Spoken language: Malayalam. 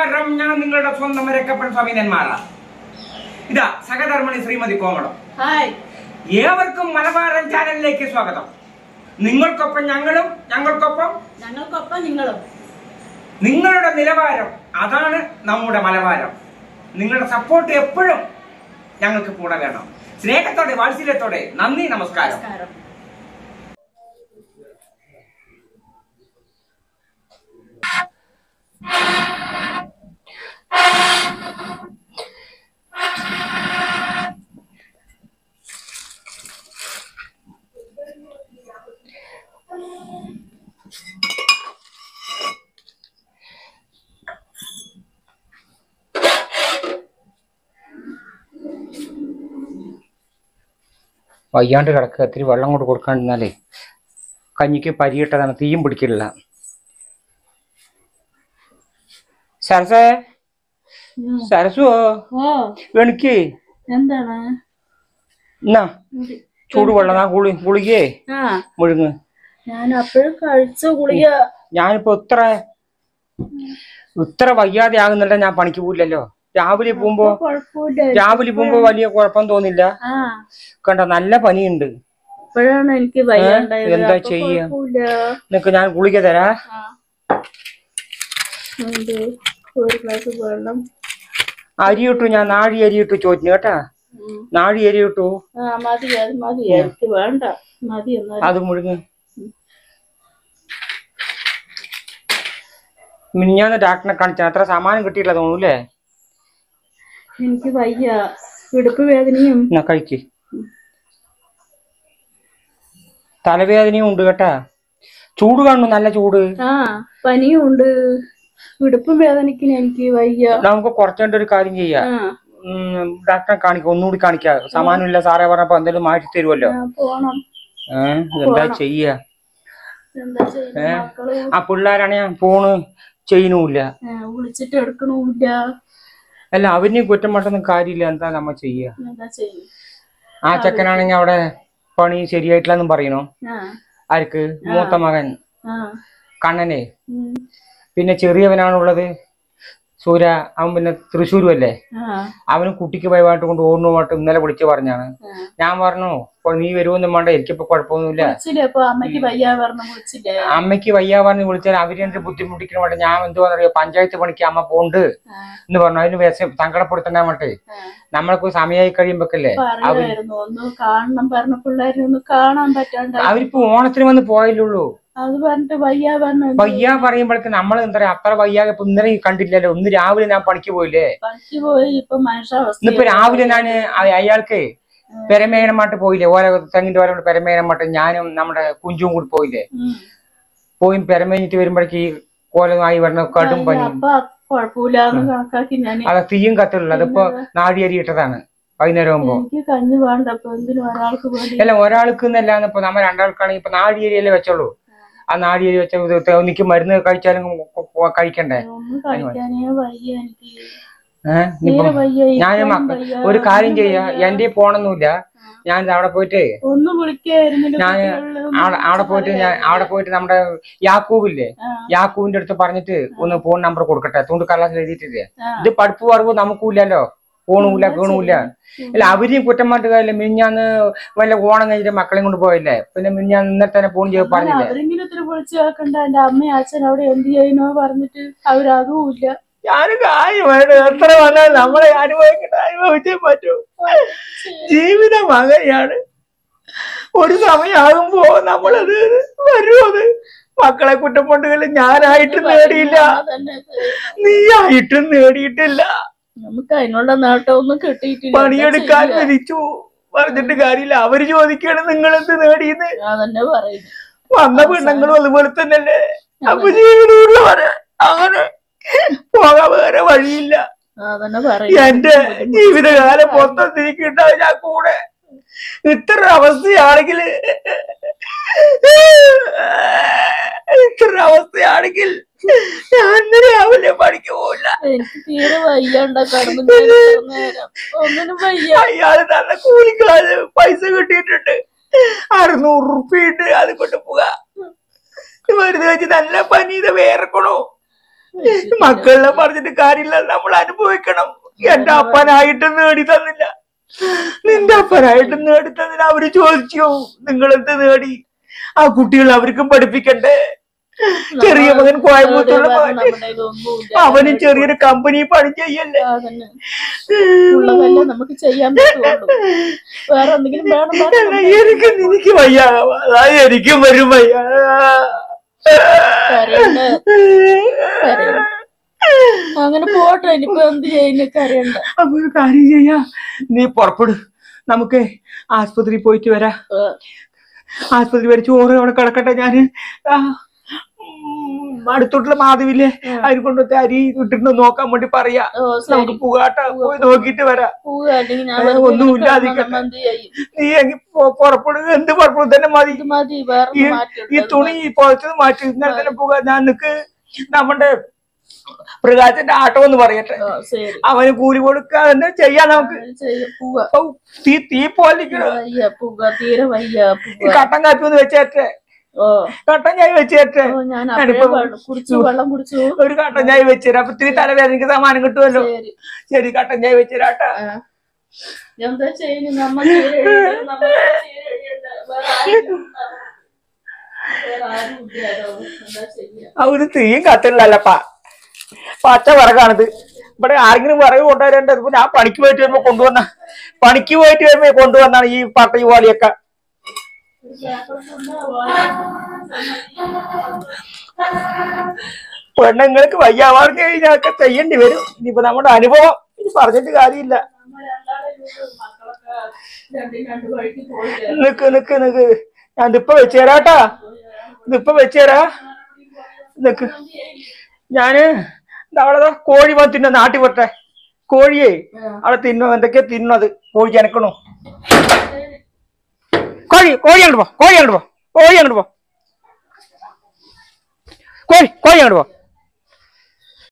നമസ്കാരം ഞാൻ നിങ്ങളുടെ സ്വന്തം രക്കപ്പൻ സ്വാമി നെന്മാറ ഇതാ സഹധർമ്മണി ശ്രീമതി കോമളം ഹായ് ഏവർക്കും മലബാരൻ ചാനലിലേക്ക് സ്വാഗതം നിങ്ങൾക്കൊപ്പം ഞങ്ങളും ഞങ്ങൾക്കൊപ്പം ഞങ്ങൾക്കൊപ്പം നിങ്ങളും നിങ്ങളുടെ നിലവാരം അതാണ് നമ്മുടെ മലബാരം നിങ്ങളുടെ സപ്പോർട്ട് എപ്പോഴും ഞങ്ങൾക്ക് കൂടെ വേണം സ്നേഹത്തോടെ വാത്സല്യത്തോടെ നന്ദി നമസ്കാരം നമസ്കാരം വയ്യാണ്ട് കിടക്കുക ഇത്തിരി വെള്ളം കൊണ്ട് കൊടുക്കാണ്ടിരുന്നാലേ കഞ്ഞിക്ക് പരിയിട്ടതാണ് തീയും പിടിക്കില്ല സരസേ ഉം. സരസുവോ ഓ എനിക്ക് എന്താണ് എന്നാ ചൂടുവെള്ളം ആ കുളി കുളിക്കേ ആ മുഴുങ്ങ് ഞാൻ അപ്പോഴും കഴിച്ച ഗുളിക ഞാനിപ്പോ ഇത്ര ഇത്ര വയ്യാതെ ആകുന്നില്ല ഞാൻ പണിക്ക് പോയില്ലല്ലോ രാവിലെ പോകുമ്പോ കുഴപ്പമില്ല രാവിലെ പോകുമ്പോ വലിയ കുഴപ്പം തോന്നില്ല ആ കണ്ടോ നല്ല പനിയുണ്ട് ഇപ്പോഴാണ് എനിക്ക് വയ്യാണ്ടായത് എന്താ അപ്പൊ ചെയ്യാ? കുഴപ്പമില്ല നിനക്ക് ഞാൻ ഗുളിക തരാ ആ ഉണ്ട്. ഒരു ഗ്ലാസ് വെള്ളം അരി ഇട്ടു ഞാൻ നാഴി അരി ഇട്ടു ചോദിച്ചു കേട്ടാ ഉം. നാഴി അരി ഇട്ടു ആ മതി അത് മതി എനിക്ക് വേണ്ട മതി എന്നാൽ അത് മുഴുങ്ങ് മിനിഞ്ഞാന്ന് ഡാക്ടറിനെ കാണിച്ചാൽ അത്ര സാമാനം കിട്ടിയില്ല തോന്നൂല്ലേ എനിക്ക് വയ്യ ഇടുപ്പ് വേദനയും എന്നാ കഴിക്ക് തലവേദനയും ഉണ്ട് കേട്ടാ ചൂട് കാണുന്നു നല്ല ചൂട് ആ പനിയും ഉണ്ട് ഇടുപ്പും വേദനയ്ക്കിന് എനിക്ക് വയ്യ നമുക്ക് കുറച്ചുകൊണ്ട് ഒരു കാര്യം ചെയ്യാം ആ ഉം, ഡാക്ടറെ കാണിക്കാം ഒന്നുകൂടി കാണിക്കാം സമാനമില്ല സാറേ പറഞ്ഞപ്പോ എന്തെങ്കിലും മാറ്റി തരുമല്ലോ ആ, പോണം ഏഹ് എന്താ ചെയ്യാ എന്താ ചെയ്യുന്നത് മക്കള് ആ പിള്ളേരാണെ ഫോണ് ചെയ്യുന്നുമില്ല ആ, വിളിച്ചിട്ട് എടുക്കണമില്ല അല്ല അവരിനെ കുറ്റം പറ്റുന്ന കാര്യമില്ല എന്താ നമ്മ ചെയ്യാ എന്താ ചെയ്യും ആ ചെക്കനാണെങ്കിൽ അവിടെ പണി ശരിയായിട്ടില്ലെന്നും പറയണു ആ ആർക്ക് മൂത്ത മകൻ ആ കണ്ണനെ ഉം, പിന്നെ ചെറിയവനാണുള്ളത് സൂര്യ അവൻ പിന്നെ തൃശ്ശൂരും അല്ലേ ആ അവന് കുട്ടിക്ക് ഭയമായിട്ട് കൊണ്ട് ഓടുന്നതുമായിട്ട് ഇന്നലെ വിളിച്ച് പറഞ്ഞാണ് ആ. ഞാൻ പറഞ്ഞു "ഇപ്പോൾ നീ വരുമൊന്നും വേണ്ട എനിക്കിപ്പോ കുഴപ്പമൊന്നുമില്ല വിളിച്ചില്ലേ അപ്പൊ അമ്മയ്ക്ക് വയ്യ പറഞ്ഞ വിളിച്ചില്ലേ അമ്മയ്ക്ക് വയ്യ പറഞ്ഞ് വിളിച്ചാൽ അവര് എന്റെ ബുദ്ധിമുട്ടിക്കണ വേണ്ട ഞാൻ എന്തുവാന്നറിയോ പഞ്ചായത്ത് പണിക്ക് അമ്മ പോണ്ട് ആ, എന്ന് പറഞ്ഞു അതിന് വിഷം സങ്കടപ്പെടുത്തണ്ട മട്ടെ ആ. നമ്മൾക്ക് സമയമായി കഴിയുമ്പോക്കല്ലേ പറയായിരുന്നു ഒന്ന് കാണണം പറഞ്ഞ പിള്ളേരെ ഒന്ന് കാണാൻ പറ്റാണ്ട് അവരിപ്പോ ഓണത്തിന് വന്ന് പോയില്ലുള്ളൂ അത് പറഞ്ഞിട്ട് വയ്യ പറഞ്ഞ വയ്യ പറയുമ്പോഴേക്ക് നമ്മൾ എന്താ പറയാ അത്ര വയ്യാതെ ഇപ്പൊ ഇന്നലെ കണ്ടില്ലല്ലോ ഇന്ന് രാവിലെ ഞാൻ പണിക്ക് പോയില്ലേ പണിക്ക് പോയി ഇപ്പൊ മനുഷ്യാവസ്ഥ ഇന്നിപ്പോ രാവിലെ ഞാൻ അയാൾക്ക് പെരമേനമാട്ട് പോയില്ലേ ഓരോ തെങ്ങിന്റെ ഓരോ പെരമേനമാട്ട് ഞാനും നമ്മുടെ കുഞ്ചും കൂടി പോയില്ലേ ഉം. പോയി പെരമേഞ്ഞിട്ട് വരുമ്പോഴേക്ക് ഈ കോലമായി വരണ കടും പനി അപ്പൊ കുഴപ്പമില്ലാന്ന് കണക്കാക്കി ഞാൻ അത് തീയും കത്തുള്ളൂ അതിപ്പോ നാടിയരി ഇട്ടതാണ് വൈകുന്നേരം ആകുമ്പോ എനിക്ക് കഞ്ഞി വേണ്ട അപ്പൊ എന്തിനും ഒരാൾക്ക് വേണ്ടി അല്ല ഒരാൾക്ക് എന്നല്ലാന്ന് ഇപ്പൊ നമ്മ രണ്ടാൾക്കാണെങ്കിൽ ഇപ്പൊ നാടിയരിയല്ലേ വെച്ചോളൂ ആ നാടിയരി വെച്ച എനിക്ക് മരുന്ന് കഴിച്ചാലും കൊ- കൊ- കഴിക്കണ്ടേ ഒന്നും കഴിക്കാനേ വയ്യ എനിക്ക് ഏഹ് ഇനിയിപ്പം തീരെ വയ്യ ഞാൻ ഇരിക്കാനും മക്ക- വയ്യ, ഒരു കാര്യം ഒന്നും ചെയ്യാ വയ്യ. എന്റെ പോണൊന്നുമില്ല ഞാൻ അവിടെ പോയിട്ട് ഒന്ന് വിളിക്കായിരുന്നില്ല ഞാൻ അവിടെ അവിടെ പോയിട്ട് ഞാൻ അവിടെ പോയിട്ട് നമ്മുടെ യാക്കൂബില്ലേ യാക്കൂബിന്റെ അടുത്ത് പറഞ്ഞിട്ട് ഒന്ന് ഫോൺ നമ്പർ കൊടുക്കട്ടെ തുണ്ട് കടലാസിൽ എഴുതിയിട്ടില്ലേ ഇത് പഠിപ്പ് പറവ് നമുക്കില്ലല്ലോ ഫോണുമില്ല കേണുമില്ല അല്ല അവരെയും കുറ്റം പറഞ്ഞിട്ട് കാര്യമില്ല മിനിഞ്ഞാന്ന് വല്ല ഓണം കഴിഞ്ഞിട്ട് മക്കളെയും കൊണ്ട് പോയില്ലേ പിന്നെ മിനിഞ്ഞാന്ന് ഇന്നലെ തന്നെ ഫോൺ ചെയ്ത് പറഞ്ഞില്ലേ അവരെങ്കിലും ഇത്തിരി വിളിച്ചു കേൾക്കണ്ട എന്റെ അമ്മയും അച്ഛൻ അവിടെ എന്ത് ചെയ്യുന്നോ പറഞ്ഞിട്ട് അവരതും ഇല്ല ഞാനും കാര്യമായിട്ട് എത്ര വന്നാലും നമ്മളെ അനുഭവിക്കട്ടെ അനുഭവിച്ചേ പറ്റൂ ജീവിതം അങ്ങനെയാണ് ഒരു സമയമാകുമ്പോ നമ്മളത് വരുമത് മക്കളെ കുറ്റം കൊണ്ടുകളിൽ ഞാനായിട്ട് നേടിയില്ല തന്നെ നീയായിട്ടും നേടിയിട്ടില്ല നമുക്ക് അതിനുള്ള നേട്ടമൊന്നും കിട്ടിയിട്ടില്ല പണിയെടുക്കാൻ വിധിച്ചു പറഞ്ഞിട്ട് കാര്യമില്ല അവര് ചോദിക്കാണ് നിങ്ങൾ എന്ത് നേടിയെന്ന് അതന്നെ പറയുന്നു വന്ന പെണ്ണുങ്ങളും അതുപോലെ തന്നെയല്ലേ അപ്പൊ ജീവിതമുള്ളവരെ അങ്ങനെ പോകാൻ വേറെ വഴിയില്ല അതന്നെ പറയുന്നു എന്റെ ജീവിതകാലം മൊത്തം തിരിക്കിണ്ടാവും ഞാൻ കൂടെ ഇത്ര അവസ്ഥയാണെങ്കിൽ ഇത്ര അവസ്ഥയാണെങ്കിൽ ഞാൻ ഇന്ന് രാവിലെ പണിക്ക് പോവില്ല എനിക്ക് തീരെ വയ്യാണ്ട കടന്നു നേരം ഒന്നിനും വയ്യ അയാള് നല്ല കൂലിക്കാര് പൈസ കിട്ടിയിട്ടുണ്ട് അറുന്നൂറ് റുപ്യ ഉണ്ട് അത് കൊണ്ട് പോകാ വെറുതെ വെച്ച് നല്ല പനി ഇത് വേർക്കണോ മക്കളെ പറഞ്ഞിട്ട് കാര്യമില്ല നമ്മൾ അനുഭവിക്കണം എന്റെ അപ്പനായിട്ട് നേടി തന്നില്ല നിന്റെ അപ്പനായിട്ട് നേടി തന്നില്ല അവര് ചോദിച്ചു നിങ്ങൾ എന്ത് നേടി ആ കുട്ടികൾ അവർക്കും പഠിപ്പിക്കണ്ടേ ചെറിയ മകൻ കോയമ്പത്തൂരിലെ മകൻ നമ്മുടെ ഇതൊന്നുമില്ല. അവനും ചെറിയൊരു കമ്പനി പണി ചെയ്യല്ലേ അതന്നെ ഉള്ളതല്ലേ നമുക്ക് ചെയ്യാൻ പറ്റുള്ളൂ വേറെ എന്തെങ്കിലും വേണം അല്ല, എനിക്ക് എനിക്ക് വയ്യ അതാ എനിക്കും വരും വയ്യ കരയണ്ട കരയണ്ട അങ്ങനെ പോട്ടെ ഇനിയിപ്പോ എന്ത് ചെയ്യുന്നൊക്കെ അറിയണ്ട അപ്പൊ ഒരു കാര്യം ചെയ്യാ നീ പുറപ്പെടു നമുക്ക് ആസ്പത്രിയിൽ പോയിട്ട് വരാം ആസ്പത്രി വരെ ചോറ് അവിടെ കിടക്കട്ടെ ഞാന് ആ, ഉം, അടുത്തോട്ടുള്ള മാധവില്ലേ അതിനെ കൊണ്ടത്തെ അരി ഇട്ടിട്ട് നോക്കാൻ വേണ്ടി പറയാ ഓ നമുക്ക് ശരി പുകാട്ട പോയി നോക്കിട്ട് വരാം പോവുക അല്ലെങ്കിൽ ഞാൻ ഏ, വെറുതെ ഒന്നുമില്ല, കിടന്നാ അതിക്കട്ടെ. നമ്മ എന്ത് ചെയ്യും നീ എങ്കിൽ പുറപ്പെടുക എന്ത് പുറപ്പെടും തന്നെ മതി ഇത് മതി വേറെ ഈ മാറ്റി ഈ തുണി പുറത്തത് മാറ്റി ഇന്നലെ തന്നെ പോകാ ഞാൻ നിക്ക് നമ്മുടെ പ്രകാശന്റെ ആട്ടോ എന്ന് പറയട്ടെ ഓ ശരി അവന് കൂലി കൊടുക്കുക എന്താ ചെയ്യാൻ നമുക്ക് അത് ചെയ്യ പോവുക ഔ, തീ തീ പോലിക്കണ വയ്യ പോവുക തീരെ വയ്യ ഈ പോവുക കട്ടൻ കാപ്പി ഒന്ന് വെച്ചേറ്റെ ഓ കട്ടൻ ചായ വെച്ചേറ്റെ ഓ ഞാൻ ഞാനിപ്പോ അപ്പഴേ വെള്ളം കുടിച്ചു വെള്ളം കുടിച്ചു ഒരു കട്ടൻ ചായ വെച്ചേരാ അപ്പൊ ഇത്തിരി തലവേദനക്ക് സമാനം കിട്ടുമല്ലോ ശരി ശരി കട്ടൻ ചായ വെച്ചേരാട്ടാ ആ. എന്താ ചെയ്യുന്നു നമ്മ തീരെ എഴുതിയത് നമ്മ തീരെ എഴുതിയത് വേറെ ആരും വേറെ ആരും ഇല്ലാലോ എന്താ ചെയ്യാ അവര് തീയും കത്തില്ലല്ലപ്പാ പച്ച വിറകാണിത് ഇവിടെ ആരെങ്കിലും വിറക് കൊണ്ടുവരേണ്ടത് ഇപ്പൊ ഞാൻ പണിക്ക് പോയിട്ട് വരുമ്പോ കൊണ്ടുവന്ന പണിക്ക് പോയിട്ട് വരുമ്പോ കൊണ്ടുവന്നാണ് ഈ പട്ടയി പോലെയൊക്കെ പെണ്ണുങ്ങൾക്ക് വയ്യാവാർക്ക് കഴിഞ്ഞാൽ ചെയ്യേണ്ടി വരും ഇനിയിപ്പോ നമ്മുടെ അനുഭവം ഇനി പറഞ്ഞിട്ട് കാര്യമില്ല മക്കളൊക്കെ രണ്ടും രണ്ട് വഴിക്ക് പോയില്ലേ നിക്ക് നിക്ക് നിക്ക് ഞാൻ ഇതിപ്പോ വെച്ചുതരാട്ടാ ഇതിപ്പോ വെച്ചുതരാ നിക്ക് ഞാന് ദാ അവിടെ ദാ കോഴി വന്ന് തിന്ന നാട്ടി പോട്ടെ കോഴിയെ അവിടെ തിന്നോ എന്തൊക്കെയാ തിന്നത് കോഴി ചെനക്കണു കോഴി കോഴി അങ്ങോട്ട് പോ കോഴി അങ്ങോട്ട് പോ കോഴി അങ്ങോട്ട് പോ കോഴി കോഴി അങ്ങോട്ട് പോ